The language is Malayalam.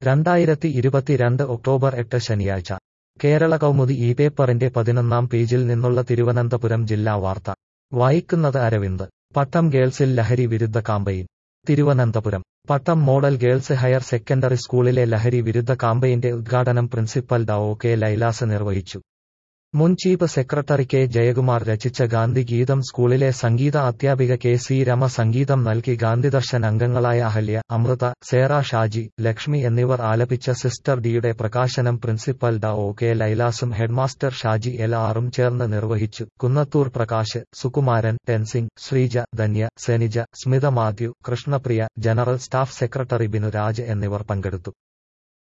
രണ്ടായിരത്തി ഇരുപത്തിരണ്ട് ഒക്ടോബർ എട്ട് ശനിയാഴ്ച കേരള കൗമുദി ഈ പേപ്പറിന്റെ പതിനൊന്നാം പേജിൽ നിന്നുള്ള തിരുവനന്തപുരം ജില്ലാ വാർത്ത വായിക്കുന്നത് അരവിന്ദ് പട്ടം ഗേൾസിൽ ലഹരി വിരുദ്ധ campaign Thiruvananthapuram Pattom model girls higher secondary സ്കൂളിലെ ലഹരി വിരുദ്ധ കാമ്പയിന്റെ ഉദ്ഘാടനം പ്രിൻസിപ്പൽ ഡ ഒ കെ ലൈലാസ് നിർവഹിച്ചു മുൻ ചീഫ് സെക്രട്ടറി കെ ജയകുമാർ രചിച്ച ഗാന്ധി ഗീതം സ്കൂളിലെ സംഗീത അധ്യാപിക കെ സി രമ സംഗീതം നൽകി ഗാന്ധിദർശൻ അംഗങ്ങളായ അഹല്യ അമൃത സേറ ഷാജി ലക്ഷ്മി എന്നിവർ ആലപിച്ച സിസ്റ്റർ ഡിയുടെ പ്രകാശനം പ്രിൻസിപ്പൽ ഡ ഒ കെ ലൈലാസും ഹെഡ്മാസ്റ്റർ ഷാജി എൽ ആറും ചേർന്ന് നിർവഹിച്ചു Kunnathur Prakash Sukumaran Tenzing Sreeja Dhanya Senija Smitha Mathew Krishnapriya general staff secretary Binuraj എന്നിവർ പങ്കെടുത്തു